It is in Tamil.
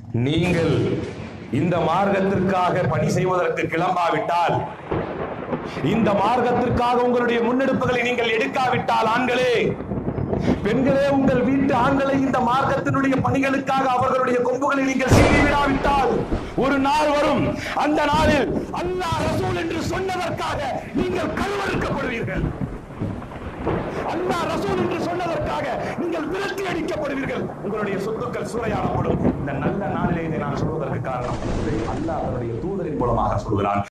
நீங்கள் இந்த மார்க்கத்திற்காக பணி செய்வதற்கு கிளம்பாவிட்டால் இந்த மார்க்கத்திற்காக உங்களுடைய முன்னெடுப்புகளை நீங்கள் எடுக்காவிட்டால் ஆண்களே பெண்களே உங்கள் வீட்டு ஆண்களை இந்த மார்க்கத்தினுடைய பணிகளுக்காக அவர்களுடைய கொம்புகளை நீங்கள் சீறி விடாவிட்டால் ஒரு நாள் வரும் அந்த நாளில் அல்லாஹ் ரசூல் என்று சொன்னதற்காக நீங்கள் கருவறுக்கப்படுவீர்கள் அல்லாஹ் ரசூல் என்று சொன்னதற்காக நீங்கள் விரட்டி அடிக்கப்படுவீர்கள் உங்களுடைய சொத்துக்கள் சூறையாடப்படும் இந்த நல்ல நாளிலே இதை நான் சொல்வதற்கு காரணம் இதை அல்லாஹ் தன்னுடைய தூதரின் மூலமாக சொல்கிறான்